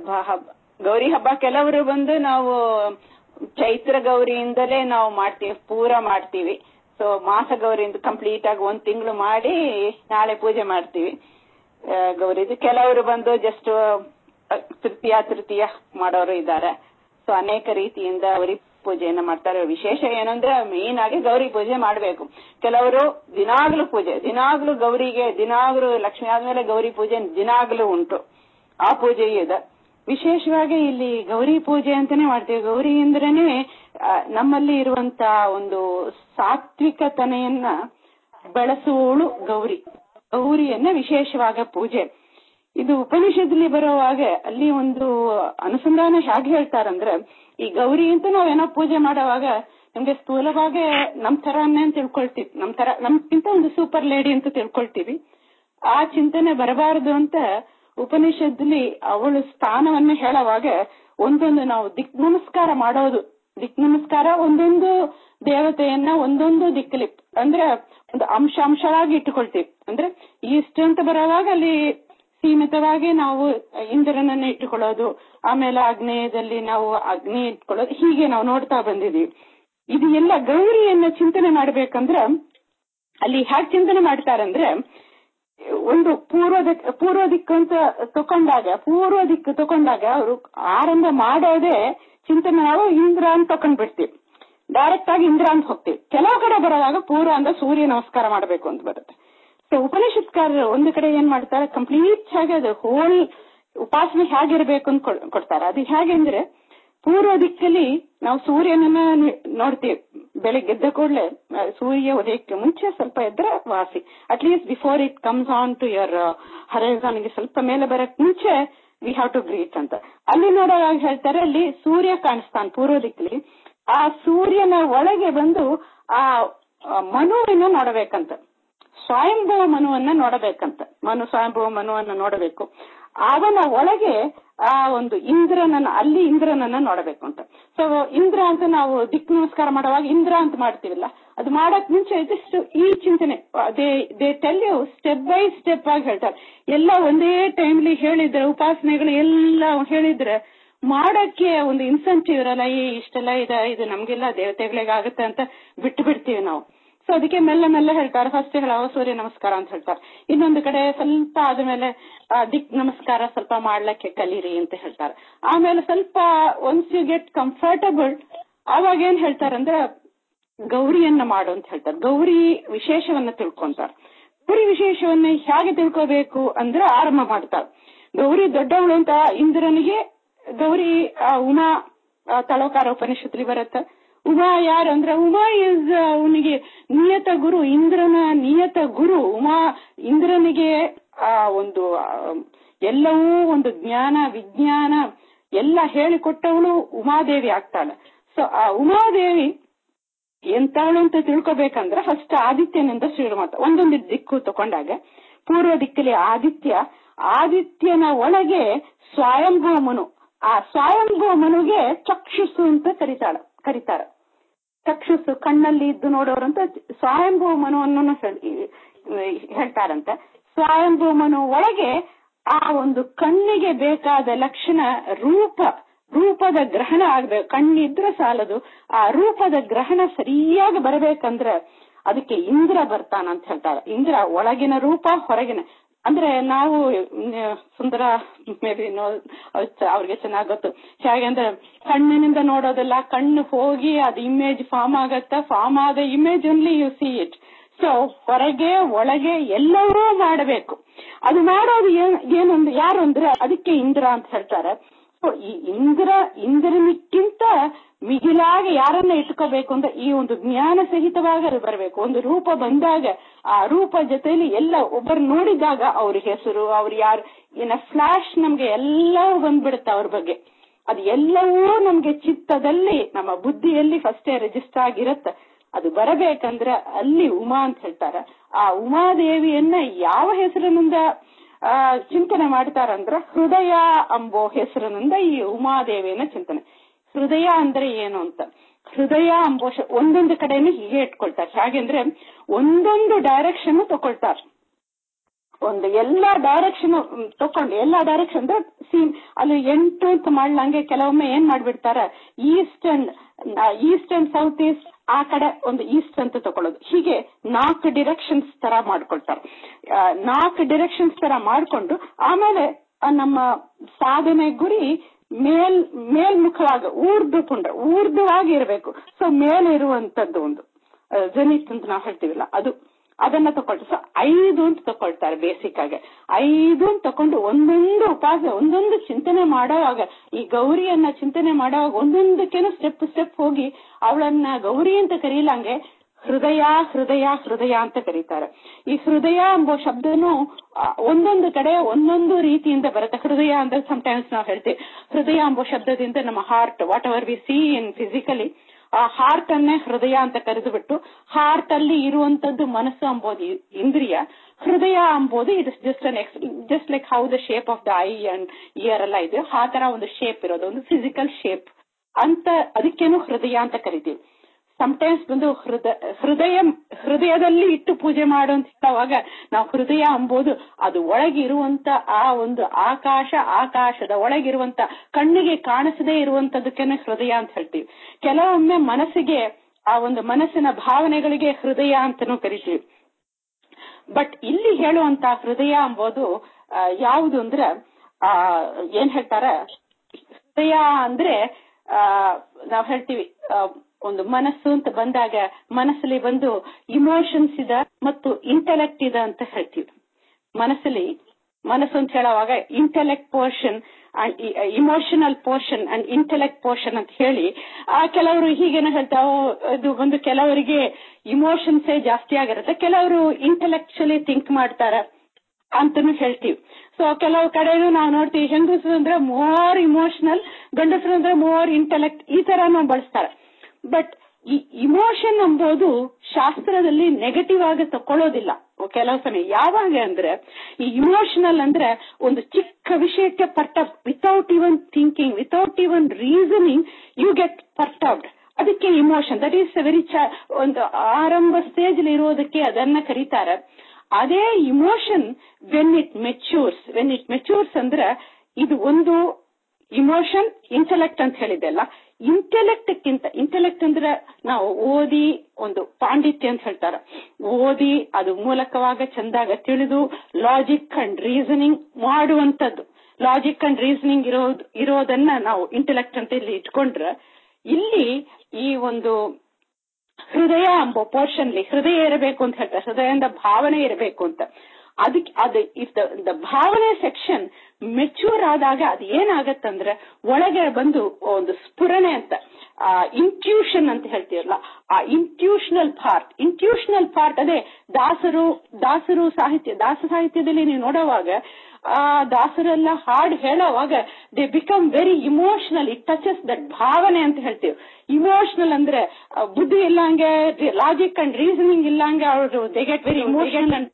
ಹಬ್ಬ ಹಬ್ಬ ಗೌರಿ ಹಬ್ಬ ಕೆಲವರು ಬಂದು ನಾವು ಚೈತ್ರ ಗೌರಿಯಿಂದಲೇ ನಾವು ಮಾಡ್ತೀವಿ ಪೂರ ಮಾಡ್ತೀವಿ ಸೊ ಮಾಸ ಗೌರಿಯಿಂದ ಕಂಪ್ಲೀಟ್ ಆಗಿ ಒಂದ್ ತಿಂಗಳು ಮಾಡಿ ನಾಳೆ ಪೂಜೆ ಮಾಡ್ತೀವಿ ಆ, ಗೌರಿದು ಕೆಲವರು ಬಂದು ಜಸ್ಟ್ ತೃತೀಯ ತೃತೀಯ ಮಾಡೋರು ಇದ್ದಾರೆ ಸೊ ಅನೇಕ ರೀತಿಯಿಂದ ಗೌರಿ ಪೂಜೆಯನ್ನ ಮಾಡ್ತಾರೆ ವಿಶೇಷ ಏನಂದ್ರೆ ಮೇನ್ ಆಗಿ ಗೌರಿ ಪೂಜೆ ಮಾಡಬೇಕು ಕೆಲವರು ದಿನಾಗ್ಲೂ ಪೂಜೆ ದಿನಾಗ್ಲೂ ಗೌರಿಗೆ ದಿನಾಗ್ಲೂ ಲಕ್ಷ್ಮಿ ಆದ್ಮೇಲೆ ಗೌರಿ ಪೂಜೆ ದಿನಾಗ್ಲೂ ಉಂಟು ಆ ಪೂಜೆಯೂ ಇದೆ ವಿಶೇಷವಾಗಿ ಇಲ್ಲಿ ಗೌರಿ ಪೂಜೆ ಅಂತಾನೆ ಮಾಡ್ತೀವಿ ಗೌರಿ ಅಂದ್ರೇನೆ ಆ, ನಮ್ಮಲ್ಲಿ ಇರುವಂತ ಒಂದು ಸಾತ್ವಿಕತನೆಯನ್ನ ಬೆಳೆಸುವವಳು ಗೌರಿ ಗೌರಿಯನ್ನ ವಿಶೇಷವಾದ ಪೂಜೆ ಇದು ಉಪನಿಷತ್ಲಿ ಬರುವಾಗ ಅಲ್ಲಿ ಒಂದು ಅನುಸಂಧಾನ ಹೇಗೆ ಹೇಳ್ತಾರಂದ್ರೆ ಈ ಗೌರಿ ಅಂತ ನಾವೇನೋ ಪೂಜೆ ಮಾಡುವಾಗ ನಮ್ಗೆ ಸ್ಥೂಲವಾಗಿ ನಮ್ ತರಾನೇ ಅಂತ ತಿಳ್ಕೊಳ್ತೀವಿ ನಮ್ ತರ ನಮ್ಗಿಂತ ಒಂದು ಸೂಪರ್ ಲೇಡಿ ಅಂತ ತಿಳ್ಕೊಳ್ತೀವಿ ಆ ಚಿಂತನೆ ಬರಬಾರದು ಅಂತ ಉಪನಿಷತ್ಲಿ ಅವಳು ಸ್ಥಾನವನ್ನ ಹೇಳುವಾಗ ಒಂದೊಂದು ನಾವು ದಿಕ್ ನಮಸ್ಕಾರ ಮಾಡೋದು ದಿಕ್ ನಮಸ್ಕಾರ ಒಂದೊಂದು ದೇವತೆಯನ್ನ ಒಂದೊಂದು ದಿಕ್ಕಲಿ ಅಂದ್ರೆ ಒಂದು ಅಂಶ ಅಂಶವಾಗಿ ಇಟ್ಟುಕೊಳ್ತೀವಿ ಅಂದ್ರೆ ಇಷ್ಟು ಅಂತ ಬರುವಾಗ ಅಲ್ಲಿ ಸೀಮಿತವಾಗಿ ನಾವು ಇಂದ್ರನನ್ನ ಇಟ್ಟುಕೊಳ್ಳೋದು ಆಮೇಲೆ ಆಗ್ನೇಯದಲ್ಲಿ ನಾವು ಅಗ್ನಿ ಇಟ್ಕೊಳ್ಳೋದು ಹೀಗೆ ನಾವು ನೋಡ್ತಾ ಬಂದಿದೀವಿ ಇದು ಎಲ್ಲ ಗೌರಿಯನ್ನ ಚಿಂತನೆ ಮಾಡ್ಬೇಕಂದ್ರ ಅಲ್ಲಿ ಹೇಗೆ ಚಿಂತನೆ ಮಾಡ್ತಾರಂದ್ರೆ ಒಂದು ಪೂರ್ವ ದಿಕ್ ಪೂರ್ವ ದಿಕ್ಕು ಅಂತ ತಕೊಂಡಾಗ ಪೂರ್ವ ದಿಕ್ಕು ತಕೊಂಡಾಗ ಅವರು ಆರಂಭ ಮಾಡೋದೇ ಚಿಂತನೆ ನಾವು ಇಂದ್ರ ಅಂತ ತಕೊಂಡ್ ಬಿಡ್ತೀವಿ ಡೈರೆಕ್ಟ್ ಆಗಿ ಇಂದ್ರ ಅಂತ ಹೋಗ್ತೀವಿ ಕೆಲವು ಕಡೆ ಬರೋದಾಗ ಪೂರ್ವ ಅಂದ್ರೆ ಸೂರ್ಯ ನಮಸ್ಕಾರ ಮಾಡಬೇಕು ಅಂತ ಬರುತ್ತೆ ಸೊ ಉಪನಿಷತ್ಕಾರರು ಒಂದು ಕಡೆ ಏನ್ ಮಾಡ್ತಾರೆ ಕಂಪ್ಲೀಟ್ ಆಗಿ ಅದು ಹೋಲ್ ಉಪಾಸನೆ ಹೇಗಿರ್ಬೇಕು ಅಂತ ಕೊಡ್- ಕೊಡ್ತಾರೆ ಅದು ಹೇಗೆ ಅಂದ್ರೆ ಪೂರ್ವ ದಿಕ್ಕಲ್ಲಿ ನಾವು ಸೂರ್ಯನನ್ನ ನಿ- ನೋಡ್ತೀವಿ ಬೆಳಿಗ್ಗೆ ಎದ್ದ ಕೂಡಲೇ ಸೂರ್ಯ ಉದಯಕ್ಕೆ ಮುಂಚೆ ಸ್ವಲ್ಪ ಎದ್ರೆ ವಾಸಿ at least before it comes on to your horizon ಗೆ ಸ್ವಲ್ಪ ಮೇಲೆ ಬರಕ್ ಮುಂಚೆ ವಿ ಹ್ಯಾವ್ ಟು ಗ್ರೀಟ್ ಅಂತ ಅಲ್ಲಿ ನೋಡುವಾಗ ಹೇಳ್ತಾರೆ ಅಲ್ಲಿ ಸೂರ್ಯ ಕಾಣಿಸ್ತಾನೆ ಪೂರ್ವ ದಿಕ್ಕಲ್ಲಿ ಆ ಸೂರ್ಯನ ಒಳಗೆ ಬಂದು ಆ ಆ ಮನುವಿನ ನೋಡಬೇಕಂತ ಸ್ವಯಂಭವ ಮನುವನ್ನ ನೋಡಬೇಕಂತ ಮನು ಸ್ವಯಂಭವ ಮನುವನ್ನ ನೋಡಬೇಕು ಅವನ ಒಳಗೆ ಆ ಒಂದು ಇಂದ್ರನನ್ನ ಅಲ್ಲಿ ಇಂದ್ರನನ್ನ ನೋಡಬೇಕು ಅಂತ ಸೊ ಇಂದ್ರ ಅಂತ ನಾವು ದಿಕ್ ನಮಸ್ಕಾರ ಮಾಡುವಾಗ ಇಂದ್ರ ಅಂತ ಮಾಡ್ತೀವಲ್ಲ ಅದು ಮಾಡಕ್ ಮುಂಚೆ ಇದಿಷ್ಟು ಈ ಚಿಂತನೆ they they tell you step by step ಆಗಿ ಹೇಳ್ತಾರೆ ಎಲ್ಲ ಒಂದೇ ಟೈಮ್ಲಿ ಹೇಳಿದ್ರೆ ಉಪಾಸನೆಗಳು ಎಲ್ಲ ಹೇಳಿದ್ರೆ ಮಾಡಕ್ಕೆ ಒಂದು ಇನ್ಸೆಂಟಿವ್ ಇರಲ್ಲ ಈ ಇಷ್ಟೆಲ್ಲ ಇದೆ ಇದು ನಮ್ಗೆಲ್ಲ ದೇವತೆಗಳಿಗೆ ಆಗುತ್ತೆ ಅಂತ ಬಿಟ್ಟು ಬಿಡ್ತೀವಿ ನಾವು ಸೊ ಅದಕ್ಕೆ ಮೆಲ್ಲ ಮೆಲ್ಲ ಹೇಳ್ತಾರೆ ಫಸ್ಟ್ ಹೇಳೋ ಸೂರ್ಯ ನಮಸ್ಕಾರ ಅಂತ ಹೇಳ್ತಾರೆ ಇನ್ನೊಂದು ಕಡೆ ಸ್ವಲ್ಪ ಆದ್ಮೇಲೆ ಆ, ದಿಕ್ ನಮಸ್ಕಾರ ಸ್ವಲ್ಪ ಮಾಡ್ಲಿಕ್ಕೆ ಕಲೀರಿ ಅಂತ ಹೇಳ್ತಾರೆ ಆಮೇಲೆ ಸ್ವಲ್ಪ ಒನ್ಸ್ ಯು ಗೆಟ್ ಕಂಫರ್ಟಬಲ್ ಅವಾಗ ಏನ್ ಹೇಳ್ತಾರಂದ್ರೆ ಗೌರಿಯನ್ನ ಮಾಡು ಅಂತ ಹೇಳ್ತಾರೆ ಗೌರಿ ವಿಶೇಷವನ್ನ ತಿಳ್ಕೊಂತಾರೆ ಗೌರಿ ವಿಶೇಷವನ್ನ ಹೇಗೆ ತಿಳ್ಕೋಬೇಕು ಅಂದ್ರೆ ಆರಂಭ ಮಾಡ್ತಾರೆ ಗೌರಿ ದೊಡ್ಡವಳು ಅಂತ ಇಂದ್ರನಿಗೆ ಗೌರಿ ಆ, ಉಮಾ ಆ, ತಳೋಕಾರ ಉಪನಿಷತ್ಲಿ ಬರುತ್ತೆ ಉಮಾ ಯಾರು ಅಂದ್ರೆ ಉಮಾ ಇಸ್ ಅವನಿಗೆ ನಿಯತ ಗುರು ಇಂದ್ರನ ನಿಯತ ಗುರು ಉಮಾ ಇಂದ್ರನಿಗೆ ಆ ಒಂದು ಆ, ಎಲ್ಲವೂ ಒಂದು ಜ್ಞಾನ ವಿಜ್ಞಾನ ಎಲ್ಲ ಹೇಳಿಕೊಟ್ಟವಳು ಉಮಾದೇವಿ ಆಗ್ತಾಳೆ ಸೊ ಆ ಉಮಾದೇವಿ ಎಂತವಳು ಅಂತ ತಿಳ್ಕೊಬೇಕಂದ್ರೆ ಫಸ್ಟ್ ಆದಿತ್ಯನಿಂದ ಶುರು ಮಾಡ್ತಾ ಒಂದೊಂದು ದಿಕ್ಕು ತಕೊಂಡಾಗ ಪೂರ್ವ ದಿಕ್ಕಲ್ಲಿ ಆದಿತ್ಯ ಆದಿತ್ಯನ ಒಳಗೆ ಸ್ವಯಂಭೂ ಮನು ಆ ಸ್ವಯಂಭೂ ಮನುಗೆ ಚಕ್ಷುಸು ಅಂತ ಕರೀತಾಳ ಕರೀತಾರ ಚಕ್ಷುಸು ಕಣ್ಣಲ್ಲಿ ಇದ್ದು ನೋಡೋರು ಅಂತ ಸ್ವಯಂಭೂ ಮನುವನ್ನು ಹೇಳ್- ಹೇಳ್ತಾರಂತೆ ಸ್ವಯಂಭೂ ಮನು ಒಳಗೆ ಆ ಒಂದು ಕಣ್ಣಿಗೆ ಬೇಕಾದ ಲಕ್ಷಣ ರೂಪ ರೂಪದ ಗ್ರಹಣ ಆಗ್ಬೇಕು ಕಣ್ಣಿದ್ರೆ ಸಾಲದು ಆ ರೂಪದ ಗ್ರಹಣ ಸರಿಯಾಗಿ ಬರಬೇಕಂದ್ರೆ ಅದಕ್ಕೆ ಇಂದ್ರ ಬರ್ತಾನ ಅಂತ ಹೇಳ್ತಾರೆ ಇಂದ್ರ ಒಳಗಿನ ರೂಪ ಹೊರಗಿನ ಅಂದ್ರೆ ನಾವು ಮ್, ಸುಂದರ ಮೇ ಬಿ ಅವ್ರಿಗೆ ಚೆನ್ನಾಗ್ ಗೊತ್ತು ಹೇಗೆ ಅಂದ್ರೆ ಕಣ್ಣಿನಿಂದ ನೋಡೋದಿಲ್ಲ ಕಣ್ಣು ಹೋಗಿ ಅದು ಇಮೇಜ್ ಫಾರ್ಮ್ ಆಗತ್ತ ಫಾರ್ಮ್ ಆದ image only you see it so ಹೊರಗೆ ಒಳಗೆ ಎಲ್ಲವೂ ಮಾಡಬೇಕು ಅದು ಮಾಡೋದು ಏನ್- ಏನು ಅಂದ್ರೆ ಯಾರು ಅಂದ್ರೆ ಅದಕ್ಕೆ ಇಂದ್ರ ಅಂತ ಹೇಳ್ತಾರೆ ಸೊ ಈ ಇಂದ್ರ ಇಂದ್ರನಿಕ್ಕಿಂತ ಮಿಗಿಲಾಗಿ ಯಾರನ್ನ ಇಟ್ಕೋಬೇಕು ಅಂತ ಈ ಒಂದು ಜ್ಞಾನ ಸಹಿತವಾಗಿ ಅದು ಬರಬೇಕು ಒಂದು ರೂಪ ಬಂದಾಗ ಆ ರೂಪ ಜೊತೆಯಲ್ಲಿ ಎಲ್ಲ ಒಬ್ಬರು ನೋಡಿದಾಗ ಅವ್ರ ಹೆಸರು ಅವ್ರು ಯಾರು ಇನ್ನ ಫ್ಲಾಶ್ ನಮ್ಗೆ ಎಲ್ಲವೂ ಬಂದ್ಬಿಡುತ್ತೆ ಅವ್ರ ಬಗ್ಗೆ ಅದು ಎಲ್ಲವೂ ನಮ್ಗೆ ಚಿತ್ತದಲ್ಲಿ ನಮ್ಮ ಬುದ್ಧಿಯಲ್ಲಿ ಫಸ್ಟೇ ರಿಜಿಸ್ಟರ್ ಆಗಿರತ್ತೆ ಅದು ಬರಬೇಕಂದ್ರೆ ಅಲ್ಲಿ ಉಮಾ ಅಂತ ಹೇಳ್ತಾರ ಆ ಉಮಾದೇವಿಯನ್ನ ಯಾವ ಹೆಸರಿನಿಂದ ಆ ಚಿಂತನೆ ಮಾಡ್ತಾರಂದ್ರ ಹೃದಯ ಅಂಬೋ ಹೆಸರಿನಿಂದ ಈ ಉಮಾದೇವಿಯನ್ನ ಚಿಂತನೆ ಹೃದಯ ಅಂದ್ರೆ ಏನು ಅಂತ ಹೃದಯ ಅಂಬೋ ಶ- ಒಂದೊಂದು ಕಡೆನೂ ಹೀಗೆ ಇಟ್ಕೊಳ್ತಾರೆ ಹಾಗೆಂದ್ರೆ ಒಂದೊಂದು ಡೈರೆಕ್ಷನ್ ತಗೊಳ್ತಾರೆ ಒಂದು ಎಲ್ಲಾ ಡೈರೆಕ್ಷನ್ ತಕೊಂಡು ಎಲ್ಲಾ ಡೈರೆಕ್ಷನ್ ಅಂದ್ರೆ ಸೀಮ್ ಅಲ್ಲಿ ಎಂಟು ಅಂತ ಮಾಡ್ಲಂಗೆ ಕೆಲವೊಮ್ಮೆ ಏನ್ ಮಾಡ್ಬಿಡ್ತಾರ east and east and south east ಆ ಕಡೆ ಒಂದು ಈಸ್ಟ್ ಅಂತ ತಕೊಳ್ಳೋದು ಹೀಗೆ ನಾಲ್ಕು ಡಿರೆಕ್ಷನ್ಸ್ ತರ ಮಾಡ್ಕೊಳ್ತಾರೆ ಆ, ನಾಲ್ಕು ಡಿರೆಕ್ಷನ್ಸ್ ತರ ಮಾಡ್ಕೊಂಡು ಆಮೇಲೆ ಆ ನಮ್ಮ ಸಾಧನೆ ಗುರಿ ಮೇಲ್ ಮೇಲ್ಮುಖವಾಗಿ ಊರ್ದು ಪುಂಡ್ರ ಊರ್ದುವಾಗಿ ಇರಬೇಕು ಸೊ ಮೇಲೆ ಇರುವಂತದ್ದು ಒಂದು ಜನಿತ್ ಅಂತ ನಾವು ಹೇಳ್ತೀವಿಲ್ಲ ಅದು ಅದನ್ನ ತಕೊಳ್ತಾರೆ ಸೊ ಐದು ಅಂತ ತಕೊಳ್ತಾರೆ ಬೇಸಿಕ್ ಆಗಿ ಐದು ಅಂತ ತಕೊಂಡು ಒಂದೊಂದು ಉಪಾಸ ಒಂದೊಂದು ಚಿಂತನೆ ಮಾಡೋವಾಗ ಈ ಗೌರಿಯನ್ನ ಚಿಂತನೆ ಮಾಡೋವಾಗ ಒಂದೊಂದಕ್ಕೇನು ಸ್ಟೆಪ್ ಸ್ಟೆಪ್ ಹೋಗಿ ಅವಳನ್ನ ಗೌರಿ ಅಂತ ಕರೀಲಂಗೆ ಹೃದಯ ಹೃದಯ ಹೃದಯ ಅಂತ ಕರೀತಾರೆ ಈ ಹೃದಯ ಎಂಬ ಶಬ್ದನು ಆ, ಒಂದೊಂದು ಕಡೆ ಒಂದೊಂದು ರೀತಿಯಿಂದ ಬರುತ್ತೆ ಹೃದಯ ಅಂದ್ರೆ ಸಮಟೈಮ್ಸ್ ನಾವು ಹೇಳ್ತೀವಿ ಹೃದಯ ಎಂಬ ಶಬ್ದದಿಂದ ನಮ್ಮ heart whatever we see in physically ಆ ಹಾರ್ಟ್ ಅನ್ನೇ ಹೃದಯ ಅಂತ ಕರೆದು ಬಿಟ್ಟು ಹಾರ್ಟ್ ಅಲ್ಲಿ ಇರುವಂತದ್ದು ಮನಸ್ಸು ಅಂಬೋದು ಇ- ಇಂದ್ರಿಯ ಹೃದಯ ಅಂಬೋದು it is just an just like how the shape of the eye and ear ಎಲ್ಲ ಇದೆ ಆ ತರ ಒಂದು ಶೇಪ್ ಇರೋದು ಒಂದು ಫಿಸಿಕಲ್ ಶೇಪ್ ಅಂತ ಅದಕ್ಕೇನು ಹೃದಯ ಅಂತ ಕರಿತೀವಿ ಸಮಟೈಮ್ಸ್ ಬಂದು ಹೃದಯ ಹೃದಯ ಹೃದಯದಲ್ಲಿ ಇಟ್ಟು ಪೂಜೆ ಮಾಡುವಂತ ಹೇಳುವಾಗ ನಾವು ಹೃದಯ ಅಂಬೋದು ಅದು ಒಳಗಿರುವಂತ ಆ ಒಂದು ಆಕಾಶ ಆಕಾಶದ ಒಳಗಿರುವಂತ ಕಣ್ಣಿಗೆ ಕಾಣಿಸದೇ ಇರುವಂತದಕ್ಕೇನೆ ಹೃದಯ ಅಂತ ಹೇಳ್ತೀವಿ ಕೆಲವೊಮ್ಮೆ ಮನಸ್ಸಿಗೆ ಆ ಒಂದು ಮನಸ್ಸಿನ ಭಾವನೆಗಳಿಗೆ ಹೃದಯ ಅಂತಾನೂ ಕರಿತೀವಿ ಬಟ್ ಇಲ್ಲಿ ಹೇಳುವಂತ ಹೃದಯ ಎಂಬುದು ಆ, ಯಾವುದು ಅಂದ್ರೆ ಆ ಏನ್ ಹೇಳ್ತಾರ ಹೃದಯ ಅಂದ್ರೆ ಆ ನಾವ್ ಹೇಳ್ತೀವಿ ಆ, ಒಂದು ಮನಸ್ಸು ಅಂತ ಬಂದಾಗ ಮನಸ್ಸಲ್ಲಿ ಬಂದು ಇಮೋಷನ್ಸ್ ಇದೆ ಮತ್ತು ಇಂಟೆಲೆಕ್ಟ್ ಇದೆ ಅಂತ ಹೇಳ್ತೀವಿ ಮನಸ್ಸಲ್ಲಿ ಮನಸ್ಸು ಅಂತ ಹೇಳುವಾಗ intellect portion and emotional portion and intellect portion ಅಂತ ಹೇಳಿ ಆ ಕೆಲವರು ಹೀಗೇನ ಹೇಳ್ತಾವ ಇದು ಒಂದು ಕೆಲವರಿಗೆ ಇಮೋಷನ್ಸೇ ಜಾಸ್ತಿ ಆಗಿರುತ್ತೆ ಕೆಲವರು ಇಂಟೆಲೆಕ್ಚುಲಿ ಥಿಂಕ್ ಮಾಡ್ತಾರೆ ಅಂತಾನು ಹೇಳ್ತೀವಿ ಸೊ ಕೆಲವು ಕಡೆನೂ ನಾವು ನೋಡ್ತೀವಿ ಹೆಂಗಸರು ಅಂದ್ರೆ ಮೋರ್ ಇಮೋಷನಲ್ ಗಂಡಸರು ಅಂದ್ರೆ ಮೋರ್ ಇಂಟೆಲೆಕ್ಟ್ ಈ ತರಾನು ಬಳಸ್ತಾರೆ ಬಟ್ ಈ ಇಮೋಷನ್ ಎಂಬುದು ಶಾಸ್ತ್ರದಲ್ಲಿ ನೆಗೆಟಿವ್ ಆಗಿ ತಕೊಳ್ಳೋದಿಲ್ಲ ಕೆಲವು ಸಮಯ ಯಾವಾಗ ಅಂದ್ರೆ ಈ ಇಮೋಷನಲ್ ಅಂದ್ರೆ ಒಂದು ಚಿಕ್ಕ ವಿಷಯಕ್ಕೆ ಪರ್ಟ without even thinking without even reasoning you get perturbed ಅದಕ್ಕೆ ಇಮೋಷನ್ ದಟ್ ಈಸ್ ವೆರಿ ಒಂದು ಆರಂಭ ಸ್ಟೇಜ್ ಇರೋದಕ್ಕೆ ಅದನ್ನ ಕರೀತಾರೆ ಅದೇ emotion when it matures when it matures ಅಂದ್ರೆ ಇದು ಒಂದು ಇಮೋಷನ್ ಇಂಟೆಲೆಕ್ಟ್ ಅಂತ ಹೇಳಿದ್ದೆಲ್ಲ ಇಂಟೆಲೆಕ್ಟ್ ಕ್ಕಿಂತ ಇಂಟೆಲೆಕ್ಟ್ ಅಂದ್ರೆ ನಾವು ಓದಿ ಒಂದು ಪಾಂಡಿತ್ಯ ಅಂತ ಹೇಳ್ತಾರ ಓದಿ ಅದು ಮೂಲಕವಾಗ ಚಂದಾಗ ತಿಳಿದು ಲಾಜಿಕ್ ಅಂಡ್ ರೀಸನಿಂಗ್ ಮಾಡುವಂತದ್ದು ಲಾಜಿಕ್ ಅಂಡ್ ರೀಸನಿಂಗ್ ಇರೋದು ಇರೋದನ್ನ ನಾವು ಇಂಟೆಲೆಕ್ಟ್ ಅಂತ ಇಲ್ಲಿ ಇಟ್ಕೊಂಡ್ರೆ ಇಲ್ಲಿ ಈ ಒಂದು ಹೃದಯ ಎಂಬ ಪೋರ್ಷನ್ ಹೃದಯ ಇರಬೇಕು ಅಂತ ಹೇಳ್ತಾರೆ ಹೃದಯದಿಂದ ಭಾವನೆ ಇರಬೇಕು ಅಂತ ಅದಕ್ಕೆ ಅದು ಇಫ್ ದ ಭಾವನೆ ಸೆಕ್ಷನ್ ಮೆಚೂರ್ ಆದಾಗ ಅದು ಏನಾಗತ್ತಂದ್ರೆ ಒಳಗೆ ಬಂದು ಒಂದು ಸ್ಫುರಣೆ ಅಂತ ಆ ಇಂಟ್ಯೂಷನ್ ಅಂತ ಹೇಳ್ತೀವಲ್ಲ ಆ ಇಂಟ್ಯೂಷನಲ್ ಪಾರ್ಟ್ ಇಂಟ್ಯೂಷನಲ್ ಪಾರ್ಟ್ ಅದೇ ದಾಸರು ದಾಸರು ಸಾಹಿತ್ಯ ದಾಸ ಸಾಹಿತ್ಯದಲ್ಲಿ ನೀವು ನೋಡುವಾಗ ಆ ದಾಸರೆಲ್ಲ ಹಾಡು ಹೇಳೋವಾಗ they become very emotional it touches that ಭಾವನೆ ಅಂತ ಹೇಳ್ತೀವಿ ಇಮೋಷನಲ್ ಅಂದ್ರೆ ಆ, ಬುದ್ಧಿ ಇಲ್ಲಂಗೆ ಲಾಜಿಕ್ ಅಂಡ್ ರೀಸನಿಂಗ್ ಇಲ್ಲಂಗೆ ಅವರು they get very emotional and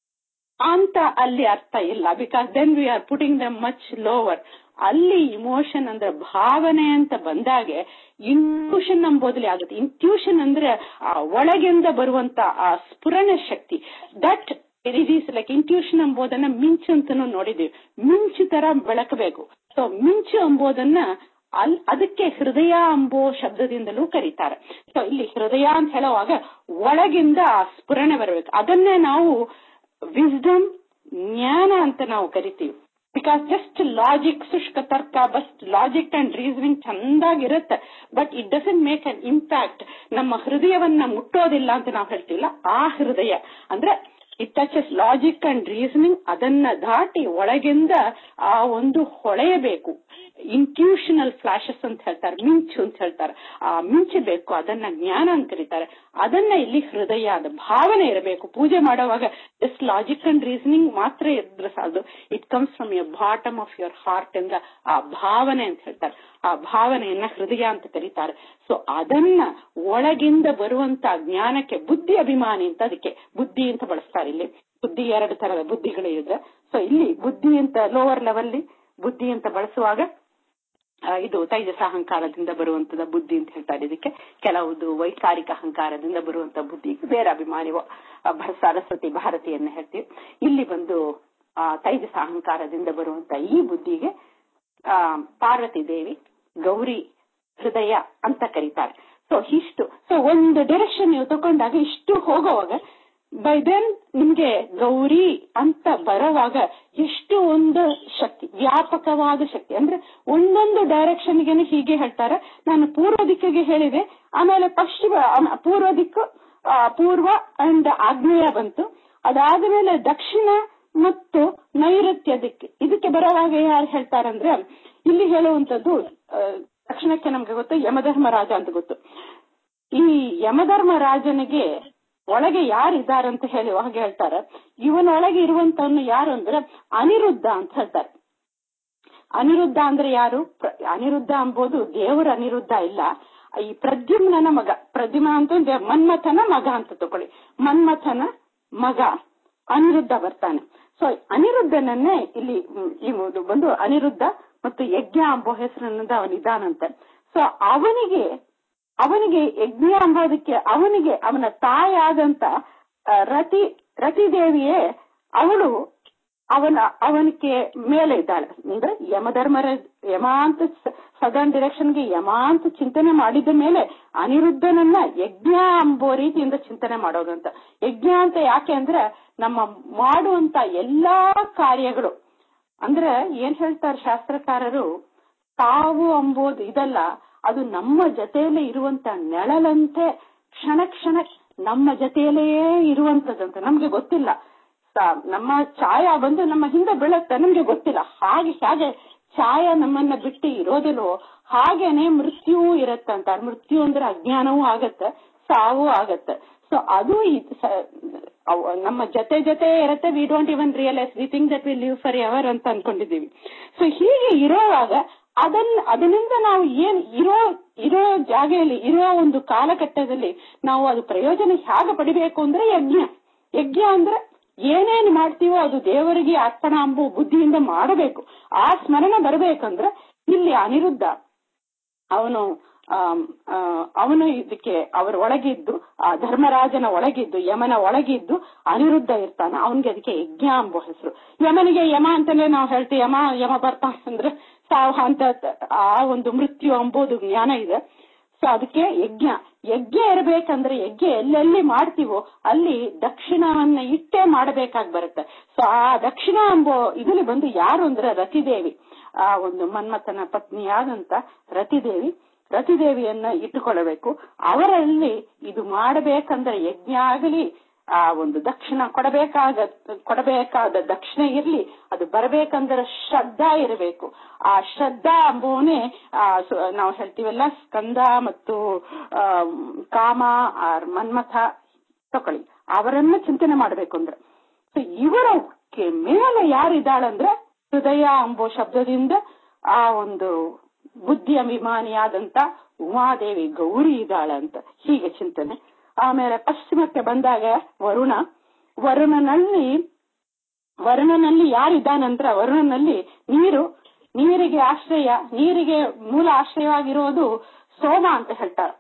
ಅಂತ ಅಲ್ಲಿ ಅರ್ಥ ಇಲ್ಲ because then we are putting the much lower ಅಲ್ಲಿ ಇಮೋಷನ್ ಅಂದ್ರೆ ಭಾವನೆ ಅಂತ ಬಂದಾಗೆ ಇಂಟ್ಯೂಷನ್ ಎಂಬುದಲ್ಲಿ ಆಗುತ್ತೆ ಇಂಟ್ಯೂಷನ್ ಅಂದ್ರೆ ಆ ಒಳಗಿಂದ ಬರುವಂತ ಆ ಸ್ಫುರಣ ಶಕ್ತಿ that it is like intuition ಎಂಬುದನ್ನ ಮಿಂಚು ಅಂತಾನು ನೋಡಿದೀವಿ ಮಿಂಚು ತರ ಬೆಳಕಬೇಕು ಸೊ ಮಿಂಚು ಎಂಬುದನ್ನ ಅಲ್ ಅದಕ್ಕೆ ಹೃದಯ ಎಂಬೋ ಶಬ್ದದಿಂದಲೂ ಕರೀತಾರೆ ಸೊ ಇಲ್ಲಿ ಹೃದಯ ಅಂತ ಹೇಳುವಾಗ ಒಳಗಿಂದ ಆ ಸ್ಫುರಣೆ ಬರಬೇಕು ಅದನ್ನೇ ನಾವು ವಿಸ್ಡಮ್ ಜ್ಞಾನ ಅಂತ ನಾವು ಕರಿತೀವಿ ಬಿಕಾಸ್ ಜಸ್ಟ್ ಲಾಜಿಕ್ ಶುಷ್ಕ ತರ್ಕ ಬಸ್ಟ್ ಲಾಜಿಕ್ ಅಂಡ್ ರೀಸನಿಂಗ್ ಚಂದಾಗಿರುತ್ತೆ but it doesn't make an impact ನಮ್ಮ ಹೃದಯವನ್ನ ಮುಟ್ಟೋದಿಲ್ಲ ಅಂತ ನಾವು ಹೇಳ್ತೀವಲ್ಲ ಆ ಹೃದಯ ಅಂದ್ರೆ it touches logic and reasoning ಅದನ್ನ ದಾಟಿ ಒಳಗಿಂದ ಆ ಒಂದು ಹೊಳೆಯಬೇಕು ಇಂಟ್ಯೂಷನಲ್ ಫ್ಲಾಶಸ್ ಅಂತ ಹೇಳ್ತಾರೆ ಮಿಂಚು ಅಂತ ಹೇಳ್ತಾರೆ ಆ ಮಿಂಚು ಬೇಕು ಅದನ್ನ ಜ್ಞಾನ ಅಂತ ಕರೀತಾರೆ ಅದನ್ನ ಇಲ್ಲಿ ಹೃದಯ ಅದ ಭಾವನೆ ಇರಬೇಕು ಪೂಜೆ ಮಾಡುವಾಗ ಜಸ್ಟ್ ಲಾಜಿಕ್ ಅಂಡ್ ರೀಸನಿಂಗ್ ಮಾತ್ರ ಇದ್ರೆ ಸಾಲದು it comes from your bottom of your heart ಎಂದ ಆ ಭಾವನೆ ಅಂತ ಹೇಳ್ತಾರೆ ಆ ಭಾವನೆಯನ್ನ ಹೃದಯ ಅಂತ ಕರೀತಾರೆ ಸೊ ಅದನ್ನ ಒಳಗಿಂದ ಬರುವಂತ ಜ್ಞಾನಕ್ಕೆ ಬುದ್ಧಿ ಅಭಿಮಾನಿ ಅಂತ ಅದಕ್ಕೆ ಬುದ್ಧಿ ಅಂತ ಬಳಸ್ತಾರೆ ಇಲ್ಲಿ ಬುದ್ಧಿ ಎರಡು ತರದ ಬುದ್ಧಿಗಳು ಇದೆ ಸೊ ಇಲ್ಲಿ ಬುದ್ಧಿ ಅಂತ ಲೋವರ್ ಲೆವೆಲ್ ಬುದ್ಧಿ ಅಂತ ಬಳಸುವಾಗ ಆ, ಇದು ತೈಜಸ ಅಹಂಕಾರದಿಂದ ಬರುವಂತದ ಬುದ್ಧಿ ಅಂತ ಹೇಳ್ತಾರೆ ಇದಕ್ಕೆ ಕೆಲವುದು ವೈಚಾರಿಕ ಅಹಂಕಾರದಿಂದ ಬರುವಂತ ಬುದ್ಧಿ ಬೇರೆ ಅಭಿಮಾನಿ ಆ, ಭ- ಸರಸ್ವತಿ ಭಾರತಿಯನ್ನ ಹೇಳ್ತೀವಿ ಇಲ್ಲಿ ಬಂದು ಆ, ತೈಜಸ ಅಹಂಕಾರದಿಂದ ಬರುವಂತ ಈ ಬುದ್ಧಿಗೆ ಆ, ಪಾರ್ವತಿ ದೇವಿ ಗೌರಿ ಹೃದಯ ಅಂತ ಕರೀತಾರೆ ಸೊ ಇಷ್ಟು ಸೊ ಒಂದು ಡೈರೆಕ್ಷನ್ ನೀವು ತಗೊಂಡಾಗ ಇಷ್ಟು ಹೋಗುವಾಗ ಬೈ ದೆನ್ ನಿಮ್ಗೆ ಗೌರಿ ಅಂತ ಬರೋವಾಗ ಎಷ್ಟು ಒಂದು ಶಕ್ತಿ ವ್ಯಾಪಕವಾದ ಶಕ್ತಿ ಅಂದ್ರೆ ಒಂದೊಂದು ಡೈರೆಕ್ಷನ್ಗೆ ಹೀಗೆ ಹೇಳ್ತಾರೆ ನಾನು ಪೂರ್ವ ದಿಕ್ಕಿಗೆ ಹೇಳಿದೆ ಆಮೇಲೆ ಪಶ್ಚಿಮ ಆಮ- ಪೂರ್ವ ದಿಕ್ಕು ಆ, ಪೂರ್ವ ಅಂಡ್ ಆಗ್ನೇಯ ಬಂತು ಅದಾದ ಮೇಲೆ ದಕ್ಷಿಣ ಮತ್ತು ನೈಋತ್ಯ ದಿಕ್ಕು ಇದಕ್ಕೆ ಬರೋವಾಗ ಯಾರು ಹೇಳ್ತಾರಂದ್ರೆ ಇಲ್ಲಿ ಹೇಳುವಂತದ್ದು ಆ, ದಕ್ಷಿಣಕ್ಕೆ ನಮ್ಗೆ ಗೊತ್ತು ಯಮಧರ್ಮರಾಜ ಅಂತ ಗೊತ್ತು ಈ ಯಮಧರ್ಮರಾಜನಿಗೆ ಒಳಗೆ ಯಾರಿದ್ದಾರಂತ ಹೇಳಿ ಹಾಗೆ ಹೇಳ್ತಾರೆ ಇವನೊಳಗೆ ಇರುವಂತವನು ಯಾರು ಅಂದ್ರೆ ಅನಿರುದ್ಧ ಅಂತ ಹೇಳ್ತಾರೆ ಅನಿರುದ್ಧ ಅಂದ್ರೆ ಯಾರು ಪ್ರ- ಅನಿರುದ್ಧ ಎಂಬುದು ದೇವರ ಅನಿರುದ್ಧ ಇಲ್ಲ ಈ ಪ್ರದ್ಯುಮ್ನನ ಮಗ ಪ್ರದ್ಯುಮ್ನ ಅಂತ ಮನ್ಮಥನ ಮಗ ಅಂತ ತಕೊಳ್ಳಿ ಮನ್ಮಥನ ಮಗ ಅನಿರುದ್ಧ ಬರ್ತಾನೆ ಸೊ ಅನಿರುದ್ಧನನ್ನೇ ಇಲ್ಲಿ ಹ್ಮ್, ಈ ಒಂದು ಬಂದು ಅನಿರುದ್ಧ ಮತ್ತು ಯಜ್ಞ ಎಂಬ ಹೆಸರಿನಿಂದ ಅವನಿದ್ದಾನಂತೆ ಸೊ ಅವನಿಗೆ ಅವನಿಗೆ ಯಜ್ಞ ಎಂಬುದಕ್ಕೆ ಅವನಿಗೆ ಅವನ ತಾಯಾದಂತ ಆ, ರತಿ ರತಿದೇವಿಯೇ ಅವಳು ಅವನ ಅವನಿಗೆ ಮೇಲೆ ಇದ್ದಾಳೆ ಅಂದ್ರೆ ಯಮಧರ್ಮರ ಯಮ ಅಂತ ಸದರ್ನ್ ಡೈರೆಕ್ಷನ್ಗೆ ಯಮ ಅಂತ ಚಿಂತನೆ ಮಾಡಿದ ಮೇಲೆ ಅನಿರುದ್ಧನನ್ನ ಯಜ್ಞ ಎಂಬೋ ರೀತಿಯಿಂದ ಚಿಂತನೆ ಮಾಡೋದು ಅಂತ ಯಜ್ಞ ಅಂತ ಯಾಕೆ ಅಂದ್ರೆ ನಮ್ಮ ಮಾಡುವಂತ ಎಲ್ಲಾ ಕಾರ್ಯಗಳು ಅಂದ್ರೆ ಏನ್ ಹೇಳ್ತಾರೆ ಶಾಸ್ತ್ರಕಾರರು ತಾವು ಎಂಬುದು ಇದಲ್ಲ ಅದು ನಮ್ಮ ಜೊತೆಯಲ್ಲೇ ಇರುವಂತ ನೆಳಲಂತೆ ಕ್ಷಣ ಕ್ಷಣ ನಮ್ಮ ಜೊತೆಯಲ್ಲೇ ಇರುವಂತದಂತ ನಮ್ಗೆ ಗೊತ್ತಿಲ್ಲ ಸ- ನಮ್ಮ ಛಾಯ ಬಂದು ನಮ್ಮ ಹಿಂದೆ ಬೀಳುತ್ತೆ ನಮ್ಗೆ ಗೊತ್ತಿಲ್ಲ ಹಾಗೆ ಹಾಗೆ ಛಾಯ ನಮ್ಮನ್ನ ಬಿಟ್ಟು ಇರೋದಿಲ್ವೋ ಹಾಗೇನೆ ಮೃತ್ಯುವೂ ಇರತ್ತಂತ ಮೃತ್ಯು ಅಂದ್ರೆ ಅಜ್ಞಾನವೂ ಆಗತ್ತೆ ಸಾವು ಆಗತ್ತೆ ಸೊ ಅದು ಈ- ಸ- ಅವ್- ನಮ್ಮ ಜೊತೆ ಜೊತೆ ಇರತ್ತೆ we don't even realise we think that we live forever ಅಂತ ಅನ್ಕೊಂಡಿದೀವಿ ಸೊ ಹೀಗೆ ಇರೋವಾಗ ಅದನ್ನ ಅದರಿಂದ ನಾವು ಏನ್ ಇರೋ ಇರೋ ಜಾಗೆಯಲ್ಲಿ ಇರೋ ಒಂದು ಕಾಲಘಟ್ಟದಲ್ಲಿ ನಾವು ಅದು ಪ್ರಯೋಜನ ಹೇಗೆ ಪಡಿಬೇಕು ಅಂದ್ರೆ ಯಜ್ಞ ಯಜ್ಞ ಅಂದ್ರೆ ಏನೇನ್ ಮಾಡ್ತೀವೋ ಅದು ದೇವರಿಗೆ ಅರ್ಪಣ ಅಂಬು ಬುದ್ಧಿಯಿಂದ ಮಾಡಬೇಕು ಆ ಸ್ಮರಣೆ ಬರಬೇಕಂದ್ರೆ ಇಲ್ಲಿ ಅನಿರುದ್ಧ ಅವನು ಆಮ್, ಆ, ಅವನು ಇದಕ್ಕೆ ಅವರ ಒಳಗಿದ್ದು ಆ ಧರ್ಮರಾಜನ ಒಳಗಿದ್ದು ಯಮನ ಒಳಗಿದ್ದು ಅನಿರುದ್ಧ ಇರ್ತಾನ ಅವನಿಗೆ ಅದಕ್ಕೆ ಯಜ್ಞ ಎಂಬ ಹೆಸರು ಯಮನಿಗೆ ಯಮ ಅಂತಲೇ ನಾವು ಹೇಳ್ತೀವಿ ಯಮ ಯಮ ಬರ್ತಾನ ಅಂದ್ರೆ ಸಾವು ಅಂತ ಆ ಒಂದು ಮೃತ್ಯು ಎಂಬುದು ಜ್ಞಾನ ಇದೆ ಸೊ ಅದಕ್ಕೆ ಯಜ್ಞ ಯಜ್ಞ ಇರಬೇಕಂದ್ರೆ ಯಜ್ಞ ಎಲ್ಲೆಲ್ಲಿ ಮಾಡ್ತೀವೋ ಅಲ್ಲಿ ದಕ್ಷಿಣವನ್ನ ಇಟ್ಟೇ ಮಾಡಬೇಕಾಗಿ ಬರುತ್ತೆ ಸೊ ಆ ದಕ್ಷಿಣ ಎಂಬೋ ಇದರಲ್ಲಿ ಬಂದು ಯಾರು ಅಂದ್ರೆ ರತಿದೇವಿ ಆ ಒಂದು ಮನ್ಮಥನ ಪತ್ನಿಯಾದಂತ ರತಿದೇವಿ ರತಿದೇವಿಯನ್ನ ಇಟ್ಟುಕೊಳ್ಳಬೇಕು ಅವರಲ್ಲಿ ಇದು ಮಾಡಬೇಕಂದ್ರೆ ಯಜ್ಞ ಆಗಲಿ ಆ ಒಂದು ದಕ್ಷಿಣ ಕೊಡಬೇಕಾದ ಕೊಡಬೇಕಾದ ದಕ್ಷಿಣ ಇರ್ಲಿ ಅದು ಬರಬೇಕಂದ್ರೆ ಶ್ರದ್ಧಾ ಇರಬೇಕು ಆ ಶ್ರದ್ಧಾ ಅಂಬುವನೇ ಆ ಸ- ನಾವು ಹೇಳ್ತೀವಲ್ಲ ಸ್ಕಂದ ಮತ್ತು ಆ, ಕಾಮ ಆ ಮನ್ಮಥ ತಕೊಳ್ಳಿ ಅವರನ್ನ ಚಿಂತನೆ ಮಾಡ್ಬೇಕು ಅಂದ್ರೆ ಸೊ ಇವರ ಕೆ- ಮೇಲೆ ಯಾರಿದ್ದಾಳಂದ್ರೆ ಹೃದಯ ಎಂಬೋ ಶಬ್ದದಿಂದ ಆ ಒಂದು ಬುದ್ಧಿ ಅಭಿಮಾನಿಯಾದಂತ ಉಮಾದೇವಿ ಗೌರಿ ಇದ್ದಾಳಂತ ಹೀಗೆ ಚಿಂತನೆ ಆಮೇಲೆ ಪಶ್ಚಿಮಕ್ಕೆ ಬಂದಾಗ ವರುಣ ವರುಣನಲ್ಲಿ ವರುಣನಲ್ಲಿ ಯಾರಿದ್ದಾನಂದ್ರ ವರುಣನಲ್ಲಿ ನೀರು ನೀರಿಗೆ ಆಶ್ರಯ ನೀರಿಗೆ ಮೂಲ ಆಶ್ರಯವಾಗಿರೋದು ಸೋಮ ಅಂತ ಹೇಳ್ತಾರೆ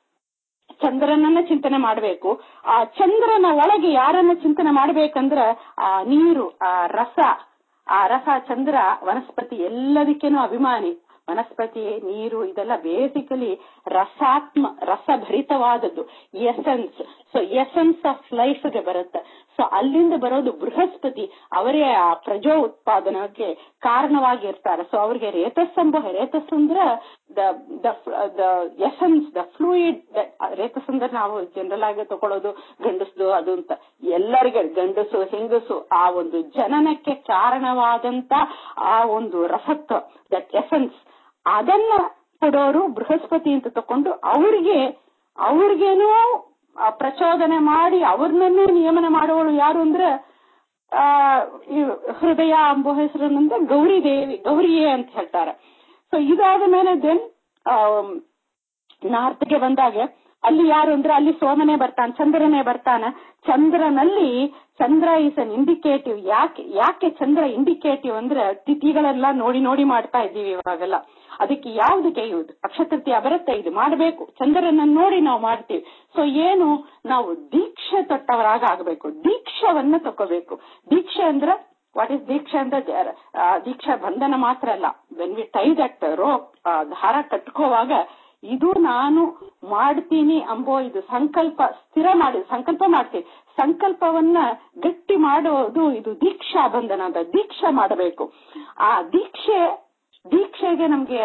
ಚಂದ್ರನನ್ನ ಚಿಂತನೆ ಮಾಡಬೇಕು ಆ ಚಂದ್ರನ ಒಳಗೆ ಯಾರನ್ನ ಚಿಂತನೆ ಮಾಡ್ಬೇಕಂದ್ರ ಆ ನೀರು ಆ ರಸ ಆ ರಸ ಚಂದ್ರ ವನಸ್ಪತಿ ಎಲ್ಲದಕ್ಕೇನು ಅಭಿಮಾನಿ ವನಸ್ಪತಿ ನೀರು ಇದೆಲ್ಲ ಬೇಸಿಕಲಿ ರಸಾತ್ಮ ರಸಭರಿತವಾದದ್ದು essence so essence of life ಗೆ ಬರುತ್ತೆ ಸೊ ಅಲ್ಲಿಂದ ಬರೋದು ಬೃಹಸ್ಪತಿ ಅವರೇ ಆ ಪ್ರಜೋ ಉತ್ಪಾದನಕ್ಕೆ ಕಾರಣವಾಗಿರ್ತಾರೆ ಸೊ ಅವ್ರಿಗೆ ರೇತಸ್ ಎಂಬ ರೇತಸ್ ಅಂದ್ರೆ the the essence the fluid ರೇತಸ್ ಅಂದ್ರೆ ನಾವು ಜನರಲ್ ಆಗಿ ತಗೊಳ್ಳೋದು ಗಂಡಸ್ದು ಅದು ಅಂತ ಎಲ್ಲರಿಗೆ ಗಂಡಸು ಹೆಂಗಸು ಆ ಒಂದು ಜನನಕ್ಕೆ ಕಾರಣವಾದಂತ ಆ ಒಂದು ರಸತ್ವ ದಟ್ ಎಸೆನ್ಸ್ ಅದನ್ನ ಕೊಡೋರು ಬೃಹಸ್ಪತಿ ಅಂತ ತಕೊಂಡು ಅವ್ರಿಗೆ ಅವ್ರಿಗೇನೋ ಆ ಪ್ರಚೋದನೆ ಮಾಡಿ ಅವ್ರನ್ನೇ ನಿಯಮನ ಮಾಡುವಳು ಯಾರು ಅಂದ್ರೆ ಆ ಈ ಹೃದಯ ಎಂಬ ಹೆಸರಿನಿಂದ ಗೌರಿ ದೇವಿ ಗೌರಿಯೇ ಅಂತ ಹೇಳ್ತಾರೆ ಸೊ ಇದಾದ ಮೇಲೆ ದೆನ್ ನಾರ್ತ್ಗೆ ಬಂದಾಗ ಅಲ್ಲಿ ಯಾರು ಅಂದ್ರೆ ಅಲ್ಲಿ ಸೋಮನೆ ಬರ್ತಾನೆ ಚಂದ್ರನೇ ಬರ್ತಾನೆ ಚಂದ್ರನಲ್ಲಿ ಚಂದ್ರ ಇಸ್ ಅನ್ ಇಂಡಿಕೇಟಿವ್ ಯಾಕೆ ಯಾಕೆ ಚಂದ್ರ ಇಂಡಿಕೇಟಿವ್ ಅಂದ್ರೆ ತಿಥಿಗಳೆಲ್ಲ ನೋಡಿ ನೋಡಿ ಮಾಡ್ತಾ ಇದ್ದೀವಿ ಇವಾಗೆಲ್ಲ ಅದಕ್ಕೆ ಯಾವ್ದಕ್ಕೆ ಇದು ಅಕ್ಷತೃತೀಯ ಬರುತ್ತೆ ಇದು ಮಾಡಬೇಕು ಚಂದ್ರನ ನೋಡಿ ನಾವು ಮಾಡ್ತೀವಿ ಸೊ ಏನು ನಾವು ದೀಕ್ಷೆ ತೊಟ್ಟವರಾಗ ಆಗ್ಬೇಕು ದೀಕ್ಷವನ್ನ ತಕೋಬೇಕು ದೀಕ್ಷೆ ಅಂದ್ರೆ ವಾಟ್ ಇಸ್ ದೀಕ್ಷೆ ಅಂದ್ರೆ ದೀಕ್ಷಾ ಬಂಧನ ಮಾತ್ರ ಅಲ್ಲ when we tie that rope ದಾರ ಕಟ್ಕೋವಾಗ ಇದು ನಾನು ಮಾಡ್ತೀನಿ ಅಂಬೋ ಇದು ಸಂಕಲ್ಪ ಸ್ಥಿರ ಮಾಡಿ ಸಂಕಲ್ಪ ಮಾಡ್ತೀವಿ ಸಂಕಲ್ಪವನ್ನ ಗಟ್ಟಿ ಮಾಡೋದು ಇದು ದೀಕ್ಷಾ ಬಂಧನ ಅಂತ ದೀಕ್ಷಾ ಮಾಡಬೇಕು ಆ ದೀಕ್ಷೆ ದೀಕ್ಷೆಗೆ ನಮ್ಗೆ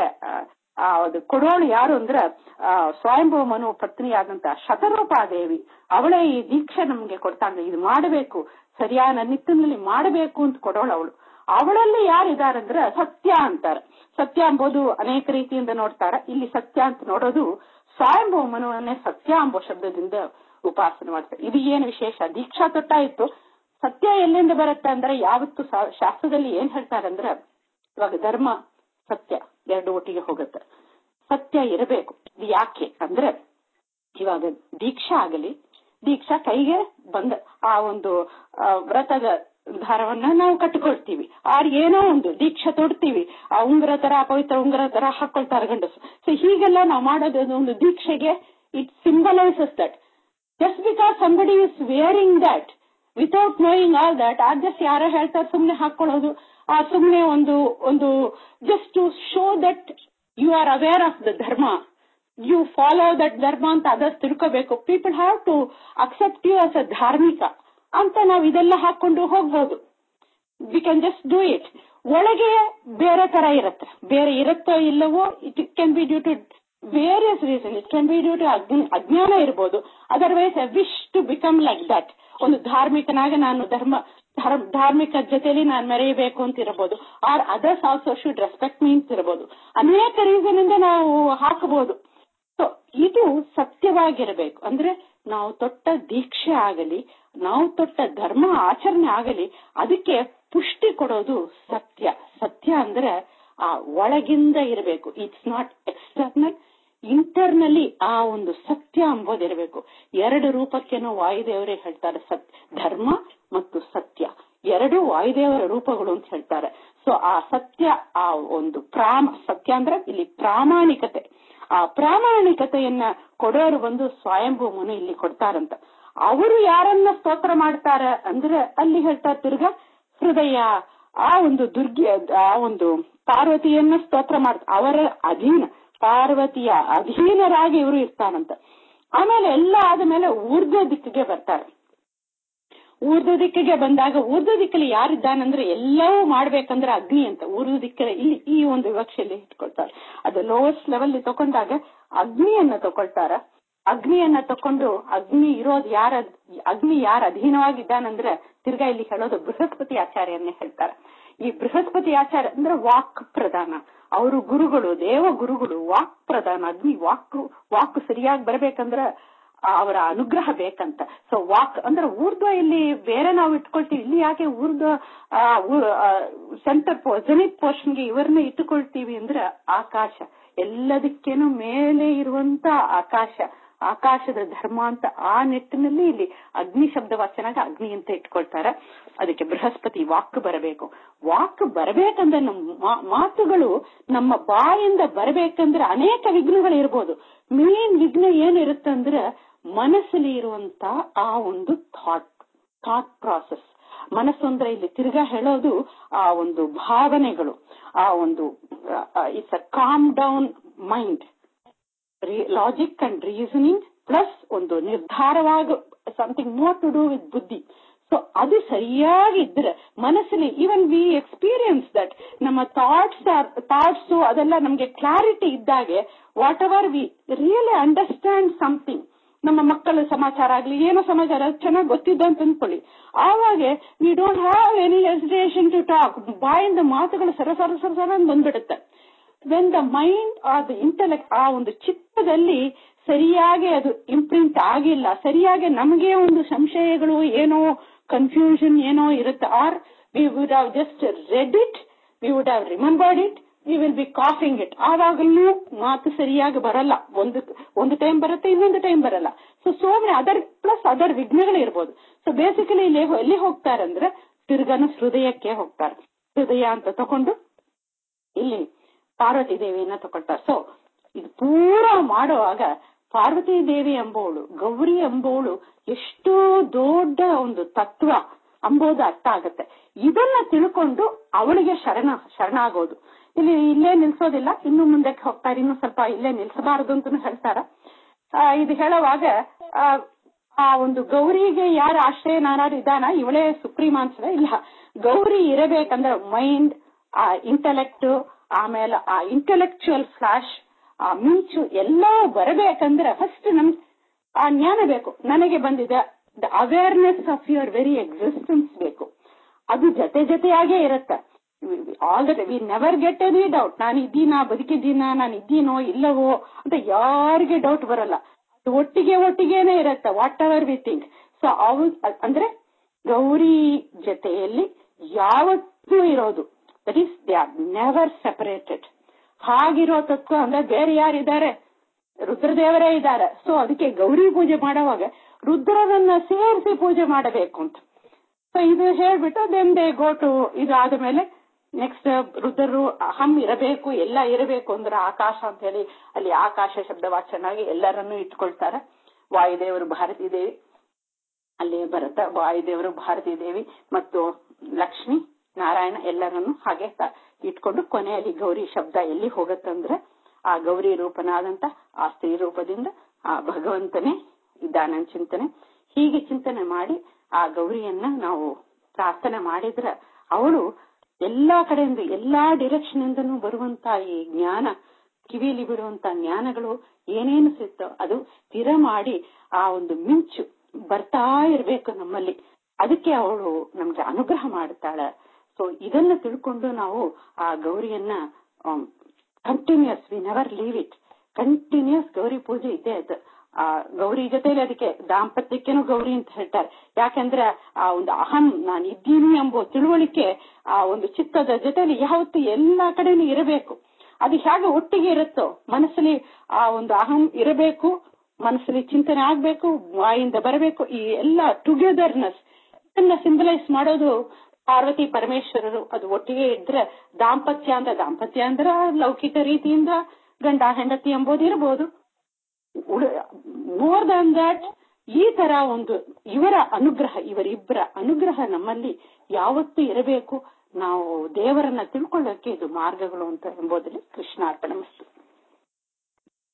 ಅದು ಕೊಡೋಳು ಯಾರು ಅಂದ್ರ ಸ್ವಯಂಭವ ಮನು ಪತ್ನಿಯಾದಂತ ಶತರೂಪಾದೇವಿ ಅವಳೇ ಈ ದೀಕ್ಷೆ ನಮ್ಗೆ ಕೊಡ್ತಾಳೆ ಇದು ಮಾಡಬೇಕು ಸರಿಯಾದ ನಿಟ್ಟಿನಲ್ಲಿ ಮಾಡಬೇಕು ಅಂತ ಕೊಡೋಳು ಅವಳು ಅವಳಲ್ಲಿ ಯಾರಿದಾರಂದ್ರ ಸತ್ಯ ಅಂತಾರ ಸತ್ಯ ಎಂಬುದು ಅನೇಕ ರೀತಿಯಿಂದ ನೋಡ್ತಾರ ಇಲ್ಲಿ ಸತ್ಯ ಅಂತ ನೋಡೋದು ಸ್ವಯಂಭವ ಮನುವನ್ನೇ ಸತ್ಯ ಎಂಬ ಶಬ್ದದಿಂದ ಉಪಾಸನೆ ಮಾಡ್ತಾರೆ ಇದು ಏನು ವಿಶೇಷ ದೀಕ್ಷಾ ತೊಟ್ಟ ಇತ್ತು ಸತ್ಯ ಎಲ್ಲಿಂದ ಬರುತ್ತೆ ಅಂದ್ರೆ ಯಾವತ್ತು ಶಾಸ್ತ್ರದಲ್ಲಿ ಏನ್ ಹೇಳ್ತಾರಂದ್ರ ಇವಾಗ ಧರ್ಮ ಸತ್ಯ ಎರಡು ಒಟ್ಟಿಗೆ ಹೋಗುತ್ತೆ ಸತ್ಯ ಇರಬೇಕು ಇದು ಯಾಕೆ ಅಂದ್ರೆ ಇವಾಗ ದೀಕ್ಷಾ ಆಗಲಿ ದೀಕ್ಷಾ ಕೈಗೆ ಬಂದ ಆ ಒಂದು ವ್ರತದ ದಾರವನ್ನ ನಾವು ಕಟ್ಟಿಕೊಳ್ತೀವಿ ಆರ್ ಏನೋ ಒಂದು ದೀಕ್ಷಾ ತೊಡ್ತೀವಿ ಆ ಉಂಗುರ ತರ ಪವಿತ್ರ ಉಂಗುರ ತರ ಹಾಕೊಳ್ತಾರೆ ಗಂಡಸು ಸೊ ಹೀಗೆಲ್ಲ ನಾವು ಮಾಡೋದು ಒಂದು ದೀಕ್ಷೆಗೆ it symbolises that just because somebody is wearing that without knowing all that ಆ ಜಸ್ಟ್ ಯಾರೋ ಹೇಳ್ತಾರೆ ಸುಮ್ನೆ ಹಾಕೊಳ್ಳೋದು ಆ ಸುಮ್ನೆ ಒಂದು ಒಂದು just to show that you are aware of the ಧರ್ಮ ಯು ಫಾಲೋ ದಟ್ ಧರ್ಮ ಅಂತ ಅದರ್ ತಿಳ್ಕೋಬೇಕು people have to accept you as a ಧಾರ್ಮಿಕ ಅಂತ ನಾವು ಇದೆಲ್ಲ ಹಾಕೊಂಡು ಹೋಗ್ಬೋದು we can just do it ಒಳಗೆ ಬೇರೆ ತರ ಇರುತ್ತೆ ಬೇರೆ ಇರುತ್ತೋ ಇಲ್ಲವೋ it can be due to various reason it can be due to ಅಜ್ಞಾನ ಇರ್ಬೋದು otherwise I wish to become like that ಒಂದು ಧಾರ್ಮಿಕನಾಗ ನಾನು ಧರ್ಮ ಧಾರ್ಮಿಕ ಜೊತೆಲಿ ನಾನು ಮೆರೆಯಬೇಕು ಅಂತ ಇರಬಹುದು or others also should respect me ಅಂತ ಇರಬಹುದು ಅನೇಕ ರೀಸನ್ ಇಂದ ನಾವು ಹಾಕಬಹುದು ಸೊ ಇದು ಸತ್ಯವಾಗಿರಬೇಕು ಅಂದ್ರೆ ನಾವು ತೊಟ್ಟ ದೀಕ್ಷೆ ಆಗಲಿ ನಾವು ತೊಟ್ಟ ಧರ್ಮ ಆಚರಣೆ ಆಗಲಿ ಅದಕ್ಕೆ ಪುಷ್ಟಿ ಕೊಡೋದು ಸತ್ಯ ಸತ್ಯ ಅಂದ್ರೆ ಆ ಒಳಗಿಂದ ಇರಬೇಕು ಇಟ್ಸ್ ನಾಟ್ ಎಕ್ಸ್ಟರ್ನಲ್ ಇಂಟರ್ನಲ್ಲಿ ಆ ಒಂದು ಸತ್ಯ ಅಂಬೋದಿರಬೇಕು ಎರಡು ರೂಪಕ್ಕೇನೋ ವಾಯುದೇವರೇ ಹೇಳ್ತಾರೆ ಸತ್ಯ ಧರ್ಮ ಮತ್ತು ಸತ್ಯ ಎರಡು ವಾಯುದೇವರ ರೂಪಗಳು ಅಂತ ಹೇಳ್ತಾರೆ ಸೊ ಆ ಸತ್ಯ ಆ ಒಂದು ಪ್ರಾಮ ಸತ್ಯ ಅಂದ್ರೆ ಇಲ್ಲಿ ಪ್ರಾಮಾಣಿಕತೆ ಆ ಪ್ರಾಮಾಣಿಕತೆಯನ್ನ ಕೊಡೋರು ಬಂದು ಸ್ವಯಂಭೂ ಮುನು ಇಲ್ಲಿ ಕೊಡ್ತಾರಂತ ಅವರು ಯಾರನ್ನ ಸ್ತೋತ್ರ ಮಾಡ್ತಾರ ಅಂದ್ರೆ ಅಲ್ಲಿ ಹೇಳ್ತಾರೆ ತಿರ್ಗಾ ಹೃದಯ ಆ ಒಂದು ದುರ್ಗಿ ಆ ಒಂದು ಪಾರ್ವತಿಯನ್ನ ಸ್ತೋತ್ರ ಮಾಡ್ತ ಅವರ ಅಧೀನ ಪಾರ್ವತಿಯ ಅಧೀನರಾಗಿ ಇವರು ಇರ್ತಾರಂತ ಆಮೇಲೆ ಎಲ್ಲ ಆದ್ಮೇಲೆ ಊರ್ಧ್ವ ದಿಕ್ಕಿಗೆ ಬರ್ತಾರೆ ಊರ್ಧ್ವ ದಿಕ್ಕಿಗೆ ಬಂದಾಗ ಊರ್ಧ್ವ ದಿಕ್ಕಲ್ಲಿ ಯಾರಿದ್ದಾನಂದ್ರೆ ಎಲ್ಲವೂ ಮಾಡ್ಬೇಕಂದ್ರೆ ಅಗ್ನಿ ಅಂತ ಊರ್ಧ್ವ ದಿಕ್ಕಲ್ಲಿ ಇಲ್ಲಿ ಈ ಒಂದು ವಿವಕ್ಷೆಯಲ್ಲಿ ಇಟ್ಕೊಳ್ತಾರೆ ಅದು ಲೋಯೆಸ್ಟ್ ಲೆವೆಲ್ ತಕೊಂಡಾಗ ಅಗ್ನಿಯನ್ನ ತಕೊಳ್ತಾರ ಅಗ್ನಿಯನ್ನ ತಕೊಂಡು ಅಗ್ನಿ ಇರೋದು ಯಾರ ಅಗ್ನಿ ಯಾರ ಅಧೀನವಾಗಿದ್ದಾನಂದ್ರೆ ತಿರ್ಗಾ ಇಲ್ಲಿ ಹೇಳೋದು ಬೃಹಸ್ಪತಿ ಆಚಾರ್ಯನ್ನೇ ಹೇಳ್ತಾರೆ ಈ ಬೃಹಸ್ಪತಿ ಆಚಾರ್ಯ ಅಂದ್ರೆ ವಾಕ್ ಪ್ರಧಾನ ಅವರು ಗುರುಗಳು ದೇವ ಗುರುಗಳು ವಾಕ್ ಪ್ರಧಾನ ಅಗ್ನಿ ವಾಕ್ ವಾಕ್ ಸರಿಯಾಗಿ ಬರ್ಬೇಕಂದ್ರ ಅವರ ಅನುಗ್ರಹ ಬೇಕಂತ ಸೊ ವಾಕ್ ಅಂದ್ರೆ ಊರ್ಧ್ವ ಇಲ್ಲಿ ಬೇರೆ ನಾವು ಇಟ್ಕೊಳ್ತೀವಿ ಇಲ್ಲಿ ಯಾಕೆ ಊರ್ಧ್ವ ಸೆಂಟರ್ ಜನಿತ್ ಪೋರ್ಷನ್ಗೆ ಇವರನ್ನ ಇಟ್ಟುಕೊಳ್ತೀವಿ ಅಂದ್ರೆ ಆಕಾಶ ಎಲ್ಲದಕ್ಕೇನು ಮೇಲೆ ಇರುವಂತ ಆಕಾಶ ಆಕಾಶದ ಧರ್ಮ ಅಂತ ಆ ನಿಟ್ಟಿನಲ್ಲಿ ಇಲ್ಲಿ ಅಗ್ನಿ ಶಬ್ದ ವಾಚನಾಗ ಅಗ್ನಿ ಅಂತ ಇಟ್ಕೊಳ್ತಾರೆ ಅದಕ್ಕೆ ಬೃಹಸ್ಪತಿ ವಾಕ್ ಬರಬೇಕು ವಾಕ್ ಬರಬೇಕಂದ್ರೆ ನಮ್ಮ ಮಾತುಗಳು ನಮ್ಮ ಬಾಯಿಂದ ಬರಬೇಕಂದ್ರೆ ಅನೇಕ ವಿಘ್ನಗಳು ಇರ್ಬೋದು ಮೇನ್ ವಿಘ್ನ ಏನಿರುತ್ತಂದ್ರೆ ಮನಸ್ಸಲ್ಲಿ ಇರುವಂತ ಆ ಒಂದು ಥಾಟ್ ಥಾಟ್ ಪ್ರಾಸೆಸ್ ಮನಸ್ಸು ಅಂದ್ರೆ ಇಲ್ಲಿ ತಿರ್ಗಾ ಹೇಳೋದು ಆ ಒಂದು ಭಾವನೆಗಳು ಆ ಒಂದು it's a calm down mind logic and reasoning plus ಒಂದು ನಿರ್ಧಾರವಾಗ something more to do with ಬುದ್ಧಿ ಸೊ ಅದು ಸರಿಯಾಗಿದ್ರೆ ಮನಸ್ಸಲ್ಲಿ ಈವನ್ ವಿ ಎಕ್ಸ್ಪೀರಿಯನ್ಸ್ ದಟ್ ನಮ್ಮ ಥಾಟ್ಸ್ ಥಾಟ್ಸ್ ಅದೆಲ್ಲ ನಮ್ಗೆ ಕ್ಲಾರಿಟಿ ಇದ್ದಾಗೆ whatever we really understand something ನಮ್ಮ ಮಕ್ಕಳ ಸಮಾಚಾರ ಆಗ್ಲಿ ಏನೋ ಸಮಾಚಾರ ಚೆನ್ನಾಗಿ ಗೊತ್ತಿದ್ದ ಅಂತ ಅಂದ್ಕೊಳ್ಳಿ ಆವಾಗ we don't have any hesitation to talk ಬಾಯಿಂದ ಮಾತುಗಳು ಸರ ಸರ ಸರ ಸರ ಅಂತ ಬಂದ್ಬಿಡುತ್ತೆ when the mind or the intellect ಆ ಒಂದು ಚಿತ್ತದಲ್ಲಿ ಸರಿಯಾಗಿ ಅದು ಇಂಪ್ರಿಂಟ್ ಆಗಿಲ್ಲ ಸರಿಯಾಗಿ ನಮಗೆ ಒಂದು ಸಂಶಯಗಳು ಏನೋ ಕನ್ಫ್ಯೂಷನ್ ಏನೋ ಇರುತ್ತೆ or we would have just read it we would have remembered it you will be coughing it ಆವಾಗಲೂ ಮಾತು ಸರಿಯಾಗಿ ಬರಲ್ಲ ಒಂದು ಒಂದು ಟೈಮ್ ಬರುತ್ತೆ ಇನ್ನೊಂದು ಟೈಮ್ ಬರಲ್ಲ so so many other plus other ವಿಘ್ನಗಳು ಇರ್ಬೋದು ಸೊ ಬೇಸಿಕಲಿ ಇಲ್ಲಿ ಎಲ್ಲಿ ಹೋಗ್ತಾರಂದ್ರೆ ತಿರ್ಗನು ಹೃದಯಕ್ಕೆ ಹೋಗ್ತಾರೆ ಹೃದಯ ಅಂತ ತಕೊಂಡು ಇಲ್ಲಿ ಪಾರ್ವತಿ ದೇವಿಯನ್ನ ತಗೊಳ್ತಾರೆ ಸೊ ಇದು ಪೂರಾ ಮಾಡುವಾಗ ಪಾರ್ವತಿ ದೇವಿ ಎಂಬವಳು ಗೌರಿ ಎಂಬವಳು ಎಷ್ಟು ದೊಡ್ಡ ಒಂದು ತತ್ವ ಅಂಬೋದು ಅರ್ಥ ಆಗತ್ತೆ ಇದನ್ನ ತಿಳ್ಕೊಂಡು ಅವಳಿಗೆ ಶರಣ ಶರಣಾಗೋದು ಇಲ್ಲಿ ಇಲ್ಲೇ ನಿಲ್ಸೋದಿಲ್ಲ ಇನ್ನು ಮುಂದಕ್ಕೆ ಹೋಗ್ತಾರೆ ಇನ್ನು ಸ್ವಲ್ಪ ಇಲ್ಲೇ ನಿಲ್ಸಬಾರದು ಅಂತ ಹೇಳ್ತಾರ ಆ, ಇದು ಹೇಳುವಾಗ ಆ, ಆ ಒಂದು ಗೌರಿಗೆ ಯಾರ ಆಶ್ರಯ ನಾನಾರು ಇದಾನ ಇವಳೇ ಸುಪ್ರೀಂ ಅನ್ಸದ ಇಲ್ಲ ಗೌರಿ ಇರಬೇಕಂದ್ರೆ ಮೈಂಡ್ ಆ ಇಂಟೆಲೆಕ್ಟ್ ಆಮೇಲೆ ಆ ಇಂಟೆಲೆಕ್ಚುಯಲ್ ಫ್ಲಾಶ್ ಆ ಮಿಂಚು ಎಲ್ಲ ಬರಬೇಕಂದ್ರೆ ಫಸ್ಟ್ ನಮ್ ಆ ಜ್ಞಾನ ಬೇಕು ನನಗೆ ಬಂದಿದೆ the awareness of your very existence ಬೇಕು ಅದು ಜೊತೆ ಜೊತೆಯಾಗೇ ಇರುತ್ತೆ all the we never get any doubt ನಾನು ಇದ್ದೀನಾ ಬದುಕಿದ್ದೀನ ನಾನು ಇದ್ದೀನೋ ಇಲ್ಲವೋ ಅಂತ ಯಾರಿಗೆ ಡೌಟ್ ಬರಲ್ಲ ಅದು ಒಟ್ಟಿಗೆ ಒಟ್ಟಿಗೆನೆ ಇರುತ್ತೆ whatever we think so ಅವು ಅಂದ್ರೆ ಗೌರಿ ಜೊತೆಯಲ್ಲಿ ಯಾವತ್ತೂ ಇರೋದು that is they are never separated ಹಾಗಿರೋ ತತ್ವ ಅಂದ್ರೆ ಬೇರೆ ಯಾರಿದ್ದಾರೆ ರುದ್ರದೇವರೇ ಇದ್ದಾರೆ ಸೊ ಅದಕ್ಕೆ ಗೌರಿ ಪೂಜೆ ಮಾಡುವಾಗ ರುದ್ರರನ್ನ ಸೇರಿಸಿ ಪೂಜೆ ಮಾಡಬೇಕು ಅಂತ ಸೊ ಇದು ಹೇಳ್ಬಿಟ್ಟು ದೆನ್ ದೇ ಗೋ ಟು ಇದು ಆದ ಮೇಲೆ ನೆಕ್ಸ್ಟ್ ರುದ್ರರು ಅಹಂ ಇರಬೇಕು ಎಲ್ಲ ಇರಬೇಕು ಅಂದ್ರೆ ಆಕಾಶ ಅಂತ ಹೇಳಿ ಅಲ್ಲಿ ಆಕಾಶ ಶಬ್ದ ವಾಚನಾಗಿ ಎಲ್ಲರನ್ನೂ ಇಟ್ಕೊಳ್ತಾರೆ ವಾಯುದೇವರು ಭಾರತೀ ದೇವಿ ಅಲ್ಲಿ ಬರುತ್ತೆ ವಾಯುದೇವರು ಭಾರತೀ ದೇವಿ ಮತ್ತು ಲಕ್ಷ್ಮಿ ನಾರಾಯಣ ಎಲ್ಲರನ್ನು ಹಾಗೆ ತ- ಇಟ್ಕೊಂಡು ಕೊನೆಯಲ್ಲಿ ಗೌರಿ ಶಬ್ದ ಎಲ್ಲಿ ಹೋಗತ್ತಂದ್ರೆ ಆ ಗೌರಿ ರೂಪನಾದಂತ ಆ ಸ್ತ್ರೀ ರೂಪದಿಂದ ಆ ಭಗವಂತನೇ ಇದ್ದಾನ ಚಿಂತನೆ ಹೀಗೆ ಚಿಂತನೆ ಮಾಡಿ ಆ ಗೌರಿಯನ್ನ ನಾವು ಪ್ರಾರ್ಥನೆ ಮಾಡಿದ್ರೆ ಅವಳು ಎಲ್ಲಾ ಕಡೆಯಿಂದ ಎಲ್ಲಾ ಡೈರೆಕ್ಷನ್ ಇಂದನೂ ಬರುವಂತ ಈ ಜ್ಞಾನ ಕಿವಿಯಲ್ಲಿ ಬಿಡುವಂತ ಜ್ಞಾನಗಳು ಏನೇನು ಸಿಗ್ತೋ ಅದು ಸ್ಥಿರ ಮಾಡಿ ಆ ಒಂದು ಮಿಂಚು ಬರ್ತಾ ಇರ್ಬೇಕು ನಮ್ಮಲ್ಲಿ ಅದಕ್ಕೆ ಅವಳು ನಮ್ಗೆ ಅನುಗ್ರಹ ಮಾಡ್ತಾಳೆ ಸೊ ಇದನ್ನ ತಿಳ್ಕೊಂಡು ನಾವು ಆ ಗೌರಿಯನ್ನ continuous we never leave it continuous Gauri ಪೂಜೆ ಇದ್ದೇ ಅದು ಆ ಗೌರಿ ಜೊತೆಲಿ ಅದಕ್ಕೆ ದಾಂಪತ್ಯಕ್ಕೇನು ಗೌರಿ ಅಂತ ಹೇಳ್ತಾರೆ ಯಾಕಂದ್ರೆ ಆ ಒಂದು ಅಹಂ ನಾನು ಇದ್ದೀನಿ ಎಂಬ ತಿಳುವಳಿಕೆ ಆ ಒಂದು ಚಿತ್ತದ ಜೊತೆಲಿ ಯಾವತ್ತು ಎಲ್ಲಾ ಕಡೆನೂ ಇರಬೇಕು ಅದು ಹೇಗೆ ಒಟ್ಟಿಗೆ ಇರುತ್ತೋ ಮನಸ್ಸಲ್ಲಿ ಆ ಒಂದು ಅಹಂ ಇರಬೇಕು ಮನಸ್ಸಲ್ಲಿ ಚಿಂತನೆ ಆಗ್ಬೇಕು ಬಾಯಿಂದ ಬರಬೇಕು ಈ ಎಲ್ಲ ಟುಗೆದರ್ನೆಸ್ ಇದನ್ನ ಸಿಂಬಲೈಸ್ ಮಾಡೋದು ಪಾರ್ವತಿ ಪರಮೇಶ್ವರರು ಅದು ಒಟ್ಟಿಗೆ ಇದ್ರೆ ದಾಂಪತ್ಯ ಅಂದ್ರೆ ದಾಂಪತ್ಯ ಅಂದ್ರೆ ಲೌಕಿಕ ರೀತಿಯಿಂದ ಗಂಡ ಹೆಂಡತಿ ಎಂಬುದು ಇರಬಹುದು ಮೋರ್ ದನ್ ದಟ್ ಈ ತರ ಒಂದು ಇವರ ಅನುಗ್ರಹ ಇವರಿಬ್ಬರ ಅನುಗ್ರಹ ನಮ್ಮಲ್ಲಿ ಯಾವತ್ತೂ ಇರಬೇಕು ನಾವು ದೇವರನ್ನ ತಿಳ್ಕೊಳ್ಳೋಕೆ ಇದು ಮಾರ್ಗಗಳು ಅಂತ ಎಂಬುದರಲ್ಲಿ ಕೃಷ್ಣ ಅರ್ಪಣೆ